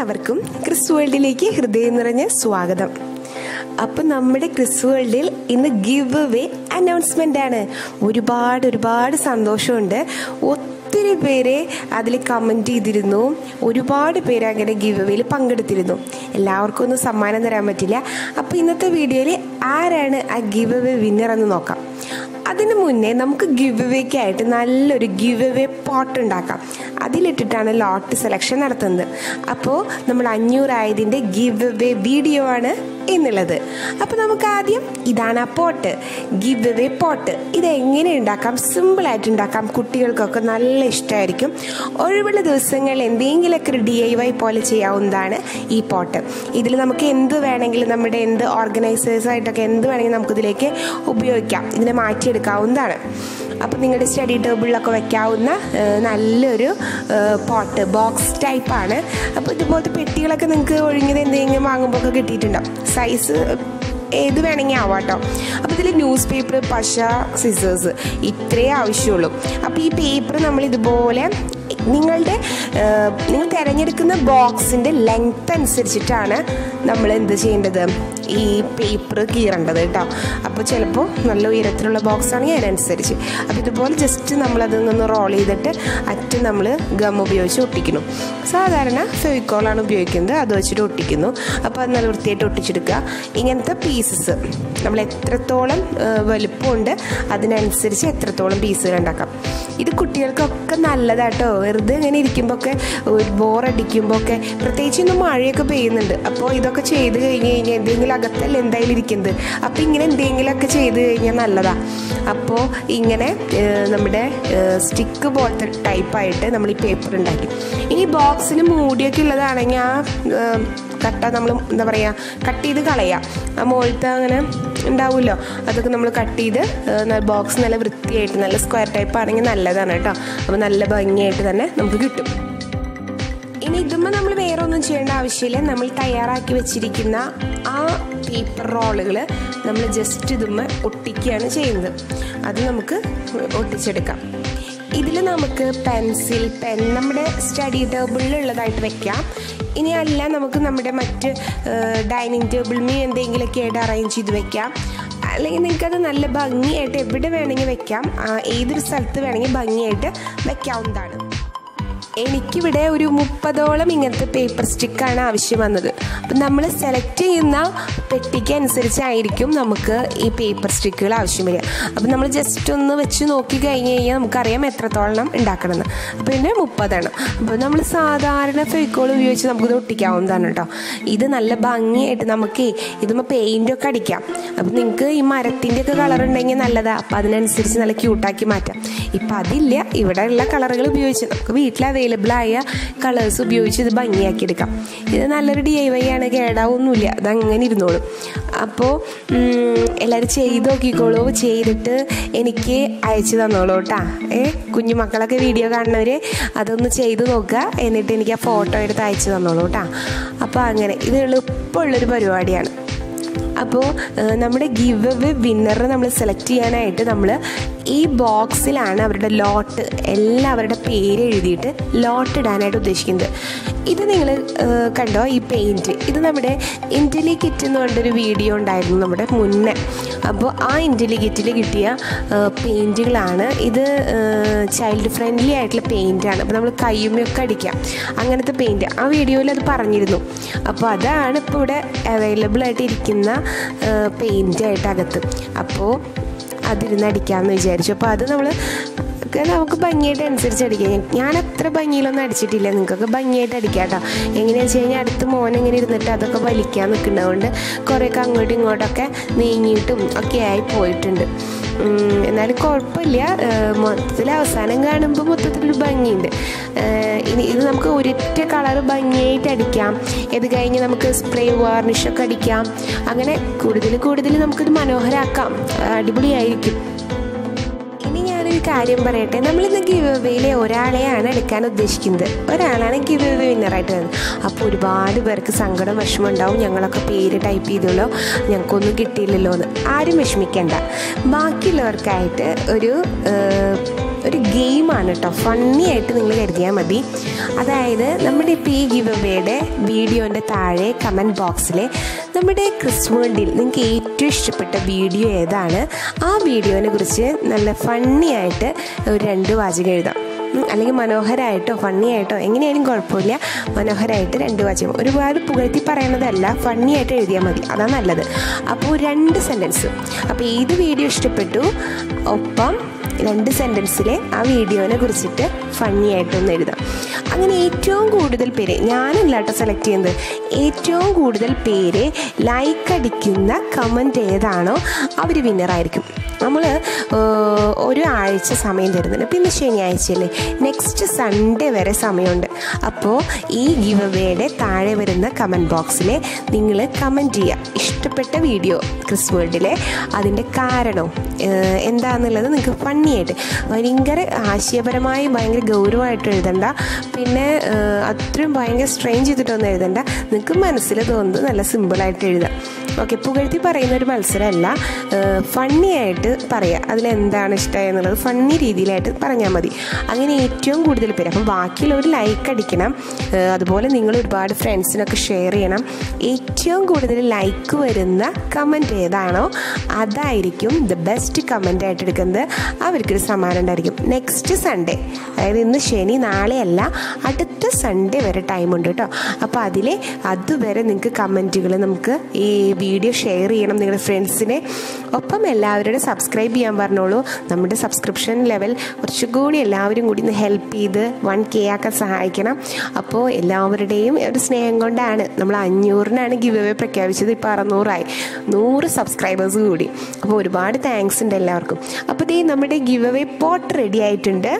എല്ലാവർക്കും ക്രിസ് വേൾഡിലേക്ക് ഹൃദയം നിറഞ്ഞ സ്വാഗതം അപ്പം നമ്മുടെ ക്രിസ് വേൾഡിൽ ഇന്ന് ഗിവ് അവേ അനൗൺസ്മെന്റ് ആണ് ഒരുപാട് ഒരുപാട് സന്തോഷമുണ്ട് ഒത്തിരി പേര് അതിൽ കമൻറ്റ് ചെയ്തിരുന്നു ഒരുപാട് പേര് അങ്ങനെ ഗിവ് അവേയിൽ പങ്കെടുത്തിരുന്നു എല്ലാവർക്കും ഒന്നും സമ്മാനം തരാൻ പറ്റില്ല അപ്പോൾ ഇന്നത്തെ വീഡിയോയിൽ ആരാണ് ആ ഗിവ് അവേ വിന്നർ എന്ന് നോക്കാം അതിനു മുന്നേ നമുക്ക് ഗിവ് അവേക്കായിട്ട് നല്ലൊരു ഗിവ് അവേ പോട്ട് ഉണ്ടാക്കാം അതിലിട്ടിട്ടാണ് ലോട്ട് സെലക്ഷൻ നടത്തുന്നത് അപ്പോൾ നമ്മൾ അഞ്ഞൂറായതിൻ്റെ ഗിവ് അവേ വീഡിയോ ആണ് എന്നുള്ളത് അപ്പോൾ നമുക്ക് ആദ്യം ഇതാണ് ആ പോട്ട് ഗിവ് അവേ പോട്ട് ഇത് എങ്ങനെ ഉണ്ടാക്കാം സിമ്പിളായിട്ട് ഉണ്ടാക്കാം കുട്ടികൾക്കൊക്കെ നല്ല ഇഷ്ടമായിരിക്കും ഒഴിവുള്ള ദിവസങ്ങളിൽ എന്തെങ്കിലുമൊക്കെ ഒരു ഡി ഐ വൈ പോലെ ചെയ്യാവുന്നതാണ് ഈ പോട്ട് ഇതിൽ നമുക്ക് എന്ത് വേണമെങ്കിലും നമ്മുടെ എന്ത് ഓർഗനൈസേഴ്സായിട്ടൊക്കെ എന്ത് വേണമെങ്കിലും നമുക്കിതിലേക്ക് ഉപയോഗിക്കാം ഇതിനെ മാറ്റിയെടുക്കാവുന്നതാണ് അപ്പോൾ നിങ്ങളുടെ സ്റ്റഡി ടേബിളിലൊക്കെ വെക്കാവുന്ന നല്ലൊരു പോട്ട് ബോക്സ് ടൈപ്പാണ് അപ്പോൾ ഇതുപോലത്തെ പെട്ടികളൊക്കെ നിങ്ങൾക്ക് ഒഴുങ്ങിയത് എന്തെങ്കിലും വാങ്ങുമ്പോൾ ഒക്കെ കിട്ടിയിട്ടുണ്ടാവും സൈസ് ഏത് വേണമെങ്കിൽ ആവാം കേട്ടോ അപ്പോൾ ഇതിൽ ന്യൂസ് പേപ്പർ പശ സിസേഴ്സ് ഇത്രേ ആവശ്യമുള്ളൂ അപ്പോൾ ഈ പേപ്പർ നമ്മൾ ഇതുപോലെ നിങ്ങളുടെ നിങ്ങൾ തിരഞ്ഞെടുക്കുന്ന ബോക്സിൻ്റെ ലെങ്ത് അനുസരിച്ചിട്ടാണ് നമ്മൾ എന്ത് ചെയ്യേണ്ടത് ഈ പേപ്പർ കീറേണ്ടത് കേട്ടോ അപ്പോൾ ചിലപ്പോൾ നല്ല ഉയരത്തിലുള്ള ബോക്സ് ആണെങ്കിൽ അതിനനുസരിച്ച് അപ്പോൾ ഇതുപോലെ ജസ്റ്റ് നമ്മളത് നിന്ന് റോൾ ചെയ്തിട്ട് അറ്റം നമ്മൾ ഗം ഉപയോഗിച്ച് ഒട്ടിക്കുന്നു സാധാരണ ഫെവിക്കോളാണ് ഉപയോഗിക്കുന്നത് അത് വെച്ചിട്ട് ഒട്ടിക്കുന്നു അപ്പോൾ അത് നല്ല വൃത്തിയായിട്ട് ഒട്ടിച്ചെടുക്കുക ഇങ്ങനത്തെ പീസസ് നമ്മൾ എത്രത്തോളം വലുപ്പമുണ്ട് അതിനനുസരിച്ച് എത്രത്തോളം പീസുകൾ ഉണ്ടാക്കാം ഇത് കുട്ടികൾക്കൊക്കെ നല്ലതാട്ടോ വെറുതെ ഇങ്ങനെ ഇരിക്കുമ്പോൾ ഒക്കെ ബോറടിക്കുമ്പോൾ ഒക്കെ പ്രത്യേകിച്ച് ഇന്ന് മഴയൊക്കെ പെയ്യുന്നുണ്ട് അപ്പോൾ ഇതൊക്കെ ചെയ്ത് കഴിഞ്ഞ് കഴിഞ്ഞാൽ എന്തെങ്കിലും അകത്തല്ല എന്തായാലും ഇരിക്കുന്നത് അപ്പോൾ ഇങ്ങനെ എന്തെങ്കിലുമൊക്കെ ചെയ്ത് കഴിഞ്ഞാൽ നല്ലതാണ് അപ്പോൾ ഇങ്ങനെ നമ്മുടെ സ്റ്റിക്ക് പോലത്തെ ടൈപ്പായിട്ട് നമ്മൾ ഈ പേപ്പർ ഉണ്ടാക്കി ഇനി ബോക്സിന് മൂടിയൊക്കെ ഉള്ളതാണെങ്കിൽ ആ കട്ട നമ്മൾ എന്താ പറയുക കട്ട് ചെയ്ത് കളയാം ആ മുകളിലത്തെ അങ്ങനെ ഉണ്ടാവുമല്ലോ അതൊക്കെ നമ്മൾ കട്ട് ചെയ്ത് ബോക്സ് നല്ല വൃത്തിയായിട്ട് നല്ല സ്ക്വയർ ടൈപ്പ് ആണെങ്കിൽ നല്ലതാണ് കേട്ടോ അപ്പോൾ നല്ല ഭംഗിയായിട്ട് തന്നെ നമുക്ക് കിട്ടും ഇനി ഇതുമ്പോൾ നമ്മൾ വേറെ ഒന്നും ചെയ്യേണ്ട ആവശ്യമില്ല നമ്മൾ തയ്യാറാക്കി വെച്ചിരിക്കുന്ന ആ പേപ്പർ റോളുകൾ നമ്മൾ ജസ്റ്റ് ഇതുമ്മ ഒട്ടിക്കുകയാണ് ചെയ്യുന്നത് അത് നമുക്ക് ഒട്ടിച്ചെടുക്കാം ഇതിൽ നമുക്ക് പെൻസിൽ പെൻ നമ്മുടെ സ്റ്റഡി ടേബിളിലുള്ളതായിട്ട് വെക്കാം ഇനി അല്ല നമുക്ക് നമ്മുടെ മറ്റ് ഡൈനിങ് ടേബിളിൽ എന്തെങ്കിലുമൊക്കെ ആയിട്ട് അറേഞ്ച് ചെയ്ത് വെക്കാം അല്ലെങ്കിൽ നിങ്ങൾക്കത് നല്ല ഭംഗിയായിട്ട് എവിടെ വേണമെങ്കിൽ വെക്കാം ഏതൊരു സ്ഥലത്ത് വേണമെങ്കിൽ ഭംഗിയായിട്ട് വെക്കാവുന്നതാണ് എനിക്കിവിടെ ഒരു മുപ്പതോളം ഇങ്ങനത്തെ പേപ്പർ സ്റ്റിക്കാണ് ആവശ്യം വന്നത് അപ്പം നമ്മൾ സെലക്ട് ചെയ്യുന്ന പെട്ടിക്ക് അനുസരിച്ചായിരിക്കും നമുക്ക് ഈ പേപ്പർ സ്റ്റിക്കുകൾ ആവശ്യം വരിക അപ്പം നമ്മൾ ജസ്റ്റ് ഒന്ന് വെച്ച് നോക്കി കഴിഞ്ഞ് കഴിഞ്ഞാൽ നമുക്കറിയാം എത്രത്തോളം ഉണ്ടാക്കണമെന്ന് അപ്പോൾ ഇതിൻ്റെ മുപ്പതാണ് അപ്പോൾ നമ്മൾ സാധാരണ ഫെവിക്കോൾ ഉപയോഗിച്ച് നമുക്കിത് ഒട്ടിക്കാവുന്നതാണ് കേട്ടോ ഇത് നല്ല ഭംഗിയായിട്ട് നമുക്ക് ഇതുമ്പോൾ പെയിൻ്റൊക്കെ അടിക്കാം അപ്പം നിങ്ങൾക്ക് ഈ മരത്തിൻ്റെ ഒക്കെ കളർ ഉണ്ടെങ്കിൽ നല്ലതാണ് അപ്പം അതിനനുസരിച്ച് നല്ല ക്യൂട്ടാക്കി മാറ്റാം ഇപ്പം അതില്ല ഇവിടെ ഉള്ള കളറുകൾ ഉപയോഗിച്ച് നമുക്ക് വീട്ടിൽ അവൈലബിൾ ആയ കളേഴ്സ് ഉപയോഗിച്ച് ഇത് ഭംഗിയാക്കി എടുക്കാം ഇത് നല്ലൊരു ഡി ഐ വൈ ആണ് കേടാവൊന്നുമില്ല അത് അങ്ങനെ ഇരുന്നോളും അപ്പോൾ എല്ലാവരും ചെയ്ത് നോക്കിക്കോളൂ ചെയ്തിട്ട് എനിക്ക് അയച്ചു തന്നോളൂ കേട്ടാ ഏ കുഞ്ഞു മക്കളൊക്കെ വീഡിയോ കാണുന്നവർ അതൊന്ന് ചെയ്ത് നോക്കുക എന്നിട്ട് എനിക്ക് ആ ഫോട്ടോ എടുത്ത് അയച്ചു തന്നോളൂ കേട്ടാ അപ്പോൾ അങ്ങനെ ഇത് എളുപ്പമുള്ളൊരു പരിപാടിയാണ് അപ്പോൾ നമ്മുടെ ഗിവ് അവേ വിന്നറെ നമ്മൾ സെലക്ട് ചെയ്യാനായിട്ട് നമ്മൾ ഈ ബോക്സിലാണ് അവരുടെ ലോട്ട് എല്ലാവരുടെ പേര് എഴുതിയിട്ട് ലോട്ട് ഇടാനായിട്ട് ഉദ്ദേശിക്കുന്നത് ഇത് നിങ്ങൾ കണ്ടോ ഈ പെയിൻറ്റ് ഇത് നമ്മുടെ ഇൻ്റലി കിറ്റ് എന്ന് പറഞ്ഞൊരു വീഡിയോ ഉണ്ടായിരുന്നു നമ്മുടെ മുന്നേ അപ്പോൾ ആ ഇൻ്റലി കിറ്റിൽ കിട്ടിയ പെയിൻറ്റുകളാണ് ഇത് ചൈൽഡ് ഫ്രണ്ട്ലി ആയിട്ടുള്ള പെയിൻറ്റാണ് അപ്പോൾ നമ്മൾ കയ്യുമൊക്കെ അടിക്കാം അങ്ങനത്തെ പെയിൻറ്റ് ആ വീഡിയോയിൽ അത് പറഞ്ഞിരുന്നു അപ്പോൾ അതാണ് ഇപ്പോൾ ഇവിടെ അവൈലബിൾ ആയിട്ട് ഇരിക്കുന്ന പെയിൻറ്റായിട്ട് അകത്ത് അപ്പോൾ അതിരുന്ന് അടിക്കാമെന്ന് വിചാരിച്ചു അപ്പോൾ അത് നമ്മൾ നമുക്ക് ഭംഗിയായിട്ട് അനുസരിച്ച് അടിക്കാം ഞാൻ അത്ര ഭംഗിയിലൊന്നും അടിച്ചിട്ടില്ല നിങ്ങൾക്കൊക്കെ ഭംഗിയായിട്ട് അടിക്കാം കേട്ടോ എങ്ങനെയാണെന്ന് വെച്ച് കഴിഞ്ഞാൽ അടുത്ത് മോൻ ഇങ്ങനെ ഇരുന്നിട്ട് അതൊക്കെ വലിക്കാൻ നിൽക്കുന്നതുകൊണ്ട് കുറേയൊക്കെ അങ്ങോട്ടും ഇങ്ങോട്ടൊക്കെ നീങ്ങിയിട്ടും ഒക്കെ ആയി പോയിട്ടുണ്ട് എന്നാലും കുഴപ്പമില്ല മൊത്തത്തിൽ അവസാനം കാണുമ്പോൾ മൊത്തത്തിലൊരു ഭംഗിയുണ്ട് ഇനി ഇത് നമുക്ക് ഒരൊറ്റ കളർ ഭംഗിയായിട്ട് അടിക്കാം ഇത് കഴിഞ്ഞ് നമുക്ക് സ്പ്രേ വാർണിഷൊക്കെ അടിക്കാം അങ്ങനെ കൂടുതൽ കൂടുതൽ നമുക്കിത് മനോഹരമാക്കാം അടിപൊളിയായിരിക്കും ഒരു കാര്യം പറയട്ടെ നമ്മളിന്ന് ഗിവ് അവേയിൽ ഒരാളെയാണ് എടുക്കാൻ ഉദ്ദേശിക്കുന്നത് ഒരാളാണ് ഗിവ് അവേ വിന്നറായിട്ട് വരുന്നത് അപ്പോൾ ഒരുപാട് പേർക്ക് സങ്കടം വിഷമം ഉണ്ടാവും ഞങ്ങളൊക്കെ പേര് ടൈപ്പ് ചെയ്തല്ലോ ഞങ്ങൾക്കൊന്നും കിട്ടിയില്ലല്ലോ എന്ന് ആരും വിഷമിക്കേണ്ട ബാക്കിയുള്ളവർക്കായിട്ട് ഒരു ഒരു ഗെയിമാണ് കേട്ടോ ഫണ്ണി ആയിട്ട് നിങ്ങൾ കരുതിയാൽ മതി അതായത് നമ്മുടെ ഇപ്പോൾ ഈ ഗിവ് അവയുടെ വീഡിയോൻ്റെ താഴെ കമൻറ്റ് ബോക്സിൽ നമ്മുടെ ക്രിസ് വേൾഡിൽ നിങ്ങൾക്ക് ഏറ്റവും ഇഷ്ടപ്പെട്ട വീഡിയോ ഏതാണ് ആ വീഡിയോനെ കുറിച്ച് നല്ല ഫണ്ണി ആയിട്ട് ഒരു രണ്ട് വാചകം എഴുതാം ഉം, അല്ലെങ്കിൽ മനോഹരമായിട്ടോ ഫണ്ണി ആയിട്ടോ എങ്ങനെയായാലും കുഴപ്പമില്ല മനോഹരമായിട്ട് രണ്ട് വാചകം ഒരുപാട് പുകഴ്ത്തി പറയണതല്ല ഫണ്ണി ആയിട്ട് എഴുതിയാൽ മതി അതാണ് നല്ലത് അപ്പോൾ രണ്ട് സെൻറ്റൻസ് അപ്പോൾ ഏത് വീഡിയോ ഇഷ്ടപ്പെട്ടു ഒപ്പം രണ്ട് സെൻറ്റൻസിലെ ആ വീഡിയോനെ കുറിച്ചിട്ട് ഫണ്ണി ആയിട്ടൊന്ന് എഴുതാം അങ്ങനെ ഏറ്റവും കൂടുതൽ പേര് ഞാനല്ല കേട്ടോ സെലക്ട് ചെയ്യുന്നത് ഏറ്റവും കൂടുതൽ പേര് ലൈക്ക് അടിക്കുന്ന കമൻറ്റ് ഏതാണോ അവർ വിന്നറായിരിക്കും നമ്മൾ ഒരു ആഴ്ച സമയം തരുന്നുണ്ട് പിന്നെ ശനിയാഴ്ചയല്ലേ നെക്സ്റ്റ് സൺഡേ വരെ സമയമുണ്ട് അപ്പോൾ ഈ ഗിവ് അവയുടെ താഴെ വരുന്ന കമൻറ്റ് ബോക്സിൽ നിങ്ങൾ കമൻറ്റ് ചെയ്യുക ഇഷ്ടപ്പെട്ട വീഡിയോ ക്രിസ് വേൾഡിലെ അതിൻ്റെ കാരണവും ഏഹ്, എന്താണെന്നുള്ളത് നിങ്ങൾക്ക് ഫണ്ണിയായിട്ട് ഭയങ്കര ആശയപരമായി ഭയങ്കര ഗൗരവമായിട്ട് എഴുതണ്ട പിന്നെ ഏഹ്, അത്രയും ഭയങ്കര സ്ട്രെയിൻ ചെയ്തിട്ടൊന്നും എഴുതണ്ട നിങ്ങൾക്ക് മനസ്സിൽ തോന്നുന്നത് നല്ല സിമ്പിളായിട്ട് എഴുതാം ഓക്കെ പുകഴ്ത്തി പറയുന്ന ഒരു മത്സരമല്ല ഫണ്ണി ആയിട്ട് പറയുക അതിലെന്താണ് ഇഷ്ടമായി എന്നുള്ളത് ഫണ്ണി രീതിയിലായിട്ട് പറഞ്ഞാൽ മതി അങ്ങനെ ഏറ്റവും കൂടുതൽ പേര് അപ്പം ബാക്കിയുള്ളവർ ലൈക്ക് അടിക്കണം ഏഹ് അതുപോലെ നിങ്ങൾ ഒരുപാട് ഫ്രണ്ട്സിനൊക്കെ ഷെയർ ചെയ്യണം ഏറ്റവും കൂടുതൽ ലൈക്ക് വരുന്ന കമൻറ്റ് ഏതാണോ അതായിരിക്കും ദ ബെസ്റ്റ് കമൻ്റ് ആയിട്ട് എടുക്കുന്നത് അവർക്കൊരു സമ്മാനം ഉണ്ടായിരിക്കും നെക്സ്റ്റ് സൺഡേ അതായത് ഇന്ന് ശനി നാളെയല്ല അടുത്ത സൺഡേ വരെ ടൈമുണ്ട് കേട്ടോ അപ്പോൾ അതിൽ അതുവരെ നിങ്ങൾക്ക് കമൻറ്റുകൾ നമുക്ക് ഈ വീഡിയോ ഷെയർ ചെയ്യണം നിങ്ങളുടെ ഫ്രണ്ട്സിനെ ഒപ്പം എല്ലാവരോടും സബ്സ്ക്രൈബ് ചെയ്യാൻ പറഞ്ഞോളൂ നമ്മുടെ സബ്സ്ക്രിപ്ഷൻ ലെവൽ കുറച്ചുകൂടി എല്ലാവരും കൂടി ഒന്ന് ഹെൽപ്പ് ചെയ്ത് വൺ കെ ആക്കാൻ സഹായിക്കണം അപ്പോൾ എല്ലാവരുടെയും ഒരു സ്നേഹം കൊണ്ടാണ് നമ്മൾ അഞ്ഞൂറിനാണ് ഗിവ് അവേ പ്രഖ്യാപിച്ചത് ഇപ്പോൾ അറുന്നൂറായി നൂറ് സബ്സ്ക്രൈബേഴ്സ് കൂടി അപ്പോൾ ഒരുപാട് താങ്ക്സ് ഉണ്ട് എല്ലാവർക്കും അപ്പോൾ ദേ നമ്മുടെ ഗിവ് അവേ പോട്ട് റെഡി ആയിട്ടുണ്ട്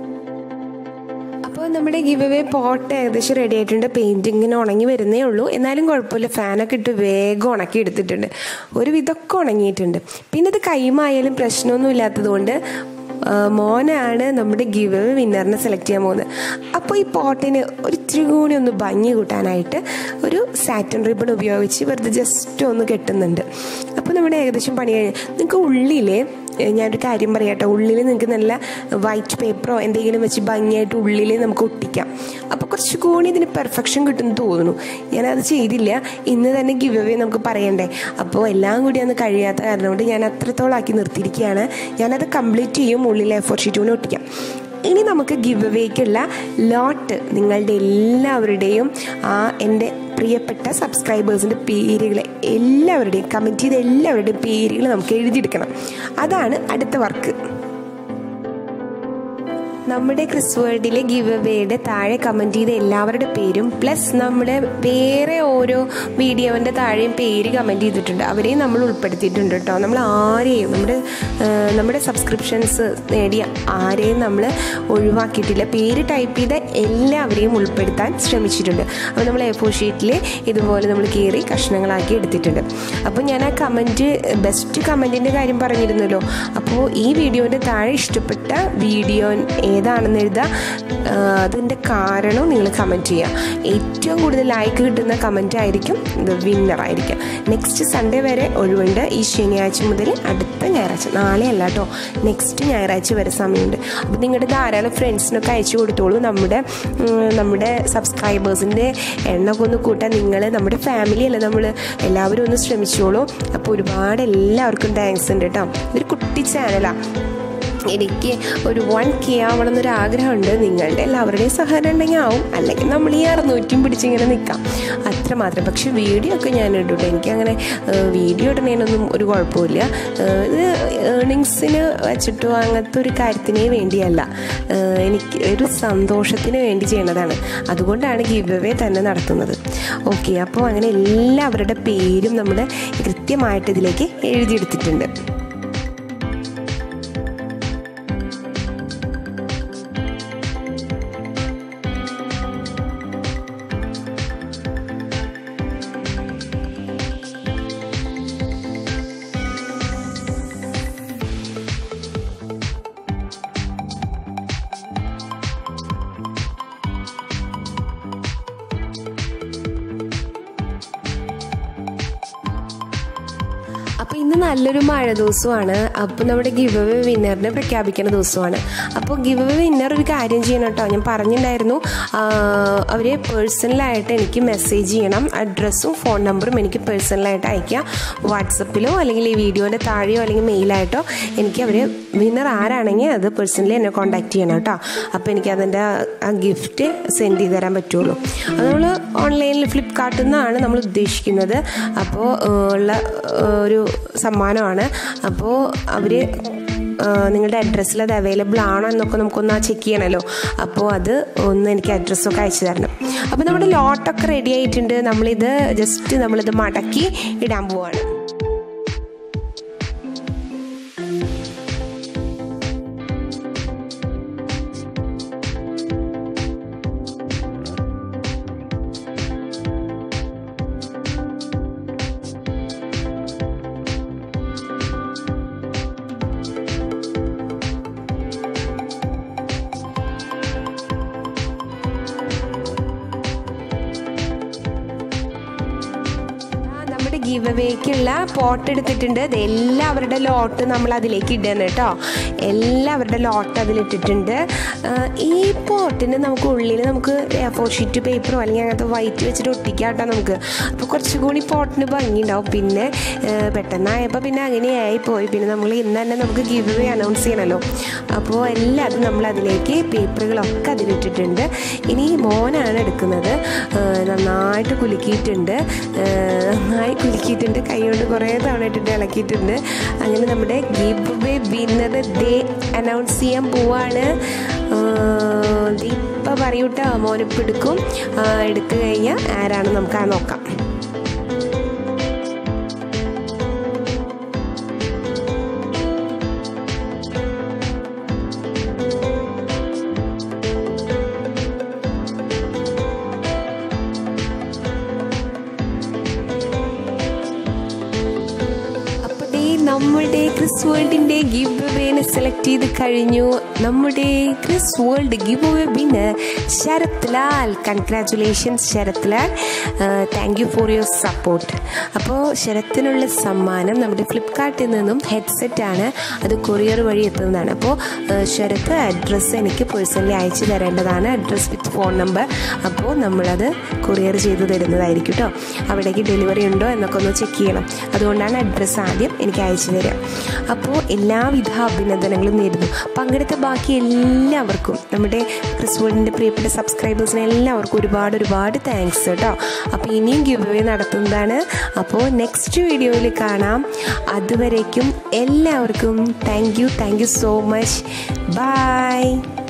അപ്പോൾ നമ്മുടെ ഗിവ് അവേ പോട്ട് ഏകദേശം റെഡി ആയിട്ടുണ്ട് പെയിൻറ്റിങ്ങിന് ഉണങ്ങി വരുന്നേ ഉള്ളൂ എന്നാലും കുഴപ്പമില്ല ഫാനൊക്കെ ഇട്ട് വേഗം ഉണക്കി എടുത്തിട്ടുണ്ട് ഒരു വിധമൊക്കെ ഉണങ്ങിയിട്ടുണ്ട് പിന്നെ ഇത് കൈമായാലും പ്രശ്നമൊന്നും ഇല്ലാത്തതുകൊണ്ട് ആ, മോനാണ് നമ്മുടെ ഗിവ് അവേ വിന്നറിനെ സെലക്ട് ചെയ്യാൻ പോകുന്നത് അപ്പോൾ ഈ പോട്ടിന് ഒരു ഇത്തിരി കൂടി ഒന്ന് ഭംഗി കൂട്ടാനായിട്ട് ഒരു സാറ്റൻ റിബൺ ഉപയോഗിച്ച് വെറുതെ ജസ്റ്റ് ഒന്ന് കെട്ടുന്നുണ്ട് അപ്പോൾ നമ്മുടെ ഏകദേശം പണി കഴിഞ്ഞ് നിങ്ങൾക്ക് ഉള്ളിൽ ഏഹ് ഞാനൊരു കാര്യം പറയാട്ടോ ഉള്ളിൽ നിങ്ങൾക്ക് നല്ല വൈറ്റ് പേപ്പറോ എന്തെങ്കിലും വെച്ച് ഭംഗിയായിട്ട് ഉള്ളിൽ നമുക്ക് ഒട്ടിക്കാം അപ്പോൾ കുറച്ച് കൂടി ഇതിന് പെർഫെക്ഷൻ കിട്ടുമെന്ന് തോന്നുന്നു ഞാനത് ചെയ്തില്ല ഇന്ന് തന്നെ ഗിവ് അവേ നമുക്ക് പറയണ്ടേ അപ്പോൾ എല്ലാം കൂടി അന്ന് കഴിയാത്ത കാരണം കൊണ്ട് ഞാൻ അത്രത്തോളം ആക്കി നിർത്തിയിരിക്കുകയാണ് ഞാനത് കംപ്ലീറ്റ് ചെയ്യും ഉള്ളിൽ എ ഫോർ ഷീറ്റ് ഒട്ടിക്കാം ഇനി നമുക്ക് ഗിവ് അവേക്കുള്ള ലോട്ട് നിങ്ങളുടെ എല്ലാവരുടെയും ആ എൻ്റെ പ്രിയപ്പെട്ട സബ്സ്ക്രൈബേഴ്സിൻ്റെ പേരുകൾ എല്ലാവരുടെയും കമൻറ്റ് ചെയ്ത എല്ലാവരുടെയും പേരുകൾ നമുക്ക് എഴുതിയെടുക്കണം അതാണ് അടുത്ത വർക്ക് നമ്മുടെ ക്രിസ് വേൾഡിലെ ഗിവ് അവേയുടെ താഴെ കമൻറ്റ് ചെയ്ത എല്ലാവരുടെ പേരും പ്ലസ് നമ്മുടെ വേറെ ഓരോ വീഡിയോൻ്റെ താഴെയും പേര് കമൻറ്റ് ചെയ്തിട്ടുണ്ട് അവരെയും നമ്മൾ ഉൾപ്പെടുത്തിയിട്ടുണ്ട് കേട്ടോ നമ്മൾ ആരെയും നമ്മുടെ ആ, നമ്മുടെ സബ്സ്ക്രിപ്ഷൻസ് നേടിയ ആരെയും നമ്മൾ ഒഴിവാക്കിയിട്ടില്ല പേര് ടൈപ്പ് ചെയ്ത എല്ലാവരെയും ഉൾപ്പെടുത്താൻ ശ്രമിച്ചിട്ടുണ്ട് അപ്പോൾ നമ്മൾ എ ഫോർ ഷീറ്റിൽ ഇതുപോലെ നമ്മൾ കീറി കഷ്ണങ്ങളാക്കി എടുത്തിട്ടുണ്ട് അപ്പോൾ ഞാൻ ആ കമൻറ്റ് ബെസ്റ്റ് കമൻറ്റിൻ്റെ കാര്യം പറഞ്ഞിരുന്നല്ലോ അപ്പോൾ ഈ വീഡിയോൻ്റെ താഴെ ഇഷ്ടപ്പെട്ട വീഡിയോ ഏതാണെന്ന് എഴുതുക ആ, അതിൻ്റെ കാരണം നിങ്ങൾ കമൻറ്റ് ചെയ്യുക ഏറ്റവും കൂടുതൽ ലൈക്ക് കിട്ടുന്ന കമൻറ്റ് ആയിരിക്കും ഇത് വിന്നർ ആയിരിക്കും നെക്സ്റ്റ് സൺഡേ വരെ ഒഴിവുണ്ട് ഈ ശനിയാഴ്ച മുതൽ അടുത്ത ഞായറാഴ്ച നാളെ അല്ല കേട്ടോ നെക്സ്റ്റ് ഞായറാഴ്ച വരെ സമയമുണ്ട് അപ്പോൾ നിങ്ങളുടെ ധാരാളം ഫ്രണ്ട്സിനൊക്കെ അയച്ചു കൊടുത്തോളൂ നമ്മുടെ ഉം, നമ്മുടെ സബ്സ്ക്രൈബേഴ്സിൻ്റെ എണ്ണമൊക്കെ ഒന്ന് കൂട്ടാൻ നിങ്ങൾ നമ്മുടെ ഫാമിലി അല്ല നമ്മൾ എല്ലാവരും ഒന്ന് ശ്രമിച്ചോളൂ അപ്പോൾ ഒരുപാട് എല്ലാവർക്കും താങ്ക്സ് ഉണ്ട് കേട്ടോ ഇതൊരു കുട്ടി ചാനലാണ് എനിക്ക് ഒരു വൺ കെ ആവണം എന്നൊരു ആഗ്രഹമുണ്ട് നിങ്ങളുടെ എല്ലാവരുടെയും സഹകരണം ഉണ്ടെങ്കിൽ ആവും അല്ലെങ്കിൽ നമ്മൾ ഈ അറുന്നൂറ്റിയും പിടിച്ചിങ്ങനെ നിൽക്കാം അത്രമാത്രം പക്ഷെ വീഡിയോ ഒക്കെ ഞാൻ ഇടും എനിക്കങ്ങനെ വീഡിയോ ഇടുന്നതിനൊന്നും ഒരു കുഴപ്പമില്ല ഏഹ് ഇത് ഏർണിങ്സിന് വെച്ചിട്ടോ അങ്ങനത്തെ ഒരു കാര്യത്തിനേ വേണ്ടിയല്ല ഏഹ് എനിക്ക് ഒരു സന്തോഷത്തിന് വേണ്ടി ചെയ്യണതാണ് അതുകൊണ്ടാണ് ഗിവ് അവേ തന്നെ നടത്തുന്നത് ഓക്കെ അപ്പോൾ അങ്ങനെ എല്ലാവരുടെ പേരും നമ്മൾ കൃത്യമായിട്ട് ഇതിലേക്ക് എഴുതിയെടുത്തിട്ടുണ്ട് അപ്പോൾ ഇന്ന് നല്ലൊരു മഴ ദിവസമാണ് അപ്പോൾ നമ്മുടെ ഗിവ് അവേ വിന്നറിനെ പ്രഖ്യാപിക്കുന്ന ദിവസമാണ് അപ്പോൾ ഗിവ് അവേ വിന്നർ ഒരു കാര്യം ചെയ്യണം കേട്ടോ ഞാൻ പറഞ്ഞിട്ടുണ്ടായിരുന്നു അവർ പേഴ്സണലായിട്ട് എനിക്ക് മെസ്സേജ് ചെയ്യണം അഡ്രസ്സും ഫോൺ നമ്പറും എനിക്ക് പേഴ്സണലായിട്ട് അയക്കുക വാട്സപ്പിലോ അല്ലെങ്കിൽ ഈ വീഡിയോയുടെ താഴെയോ അല്ലെങ്കിൽ മെയിലായിട്ടോ എനിക്ക് അവർ വിന്നർ ആരാണെങ്കിൽ അത് പേഴ്സണലി എന്നെ കോൺടാക്ട് ചെയ്യണം കേട്ടോ അപ്പോൾ എനിക്ക് അതിൻ്റെ ആ ഗിഫ്റ്റ് സെൻഡ് ചെയ്ത് തരാൻ പറ്റുള്ളൂ അത് നമ്മൾ ഓൺലൈനിൽ ഫ്ലിപ്കാർട്ടിൽ നിന്നാണ് നമ്മൾ ഉദ്ദേശിക്കുന്നത് അപ്പോൾ ഉള്ള ഒരു സമ്മാനമാണ് അപ്പോൾ അവർ നിങ്ങളുടെ അഡ്രസ്സിൽ അത് അവൈലബിൾ ആണോ എന്നൊക്കെ നമുക്കൊന്ന് ചെക്ക് ചെയ്യണമല്ലോ അപ്പോൾ അത് ഒന്ന് എനിക്ക് അഡ്രസ്സൊക്കെ അയച്ചു തരണം അപ്പോൾ നമ്മുടെ ലോട്ടൊക്കെ റെഡി ആയിട്ടുണ്ട് നമ്മളിത് ജസ്റ്റ് നമ്മളിത് മടക്കി ഇടാൻ പോവാണ് നമ്മുടെ ഗിവ് അവേക്കുള്ള പോട്ട് എടുത്തിട്ടുണ്ട് ഇത് എല്ലാവരുടെ ലോട്ട് നമ്മൾ അതിലേക്ക് ഇടണം കേട്ടോ എല്ലാവരുടെ ലോട്ട് അതിലിട്ടിട്ടുണ്ട് ഈ പോട്ടിന് നമുക്ക് ഉള്ളിൽ നമുക്ക് ഫോർ ഷീറ്റ് പേപ്പറോ അല്ലെങ്കിൽ അങ്ങനത്തെ വൈറ്റ് വെച്ചിട്ട് ഒട്ടിക്കാം കേട്ടോ നമുക്ക് അപ്പോൾ കുറച്ചുകൂടി പോട്ടിന് ഭംഗിയുണ്ടാവും പിന്നെ പെട്ടെന്നായപ്പോൾ പിന്നെ അങ്ങനെയായി പോയി പിന്നെ നമ്മൾ ഇന്ന് തന്നെ നമുക്ക് ഗിവ് അവേ അനൗൺസ് ചെയ്യണമല്ലോ അപ്പോൾ എല്ലാതും നമ്മൾ അതിലേക്ക് പേപ്പറുകളൊക്കെ അതിലിട്ടിട്ടുണ്ട് ഇനി മോനാണ് എടുക്കുന്നത് നന്നായിട്ട് കുലുക്കിയിട്ടുണ്ട് നന്നായി കുലുക്കിയിട്ടുണ്ട് കൈ കൊണ്ട് കുറേ തവണ ഇട്ടിട്ട് ഇളക്കിയിട്ടുണ്ട് അങ്ങനെ നമ്മുടെ giveaway winner day announce ചെയ്യാൻ പോവാണ് ഇപ്പം പറയൂട്ടോ മോനിപ്പ് എടുക്കും എടുത്തു കഴിഞ്ഞാൽ ആരാണ് നമുക്ക് ആ നോക്കാം നമ്മുടെ ക്രിസ് വേൾഡിന്റെ ഗിവ് അവേനെ സെലക്ട് ചെയ്ത് കഴിഞ്ഞു നമ്മുടെ Chris World giveaway winner Sharath Lal congratulations Sharath Lal thank you for your support അപ്പോൾ ശരത്തിനുള്ള സമ്മാനം നമ്മുടെ ഫ്ലിപ്കാർട്ടിൽ നിന്നും ഹെഡ്സെറ്റ് ആണ് അത് കൊറിയർ വഴി എത്തുന്നതാണ് അപ്പോൾ ശരത്ത് അഡ്രസ്സ് എനിക്ക് പേഴ്സണലി അയച്ചു തരേണ്ടതാണ് അഡ്രസ്സ് വിത്ത് ഫോൺ നമ്പർ അപ്പോൾ നമ്മളത് കൊറിയർ ചെയ്ത് തരുന്നതായിരിക്കും കേട്ടോ അവിടേക്ക് ഡെലിവറി ഉണ്ടോ എന്നൊക്കെ ഒന്ന് ചെക്ക് ചെയ്യണം അതുകൊണ്ടാണ് അഡ്രസ്സ് ആദ്യം എനിക്ക് അയച്ചു തരിക അപ്പോൾ എല്ലാവിധ അഭിനന്ദനങ്ങളും നേരുന്നു പങ്കെടുത്ത ബാക്കി എല്ലാവർക്കും നമ്മുടെ ക്രിസ്വേൾഡിൻ്റെ പ്രിയപ്പെട്ട സബ്സ്ക്രൈബേഴ്സിന് എല്ലാവർക്കും ഒരുപാട് ഒരുപാട് താങ്ക്സ് കേട്ടോ അപ്പോൾ ഇനിയും ഗിവ് അവേ നടത്തുന്നതാണ് അപ്പോൾ നെക്സ്റ്റ് വീഡിയോയിൽ കാണാം അതുവരേക്കും എല്ലാവർക്കും thank you thank you so much by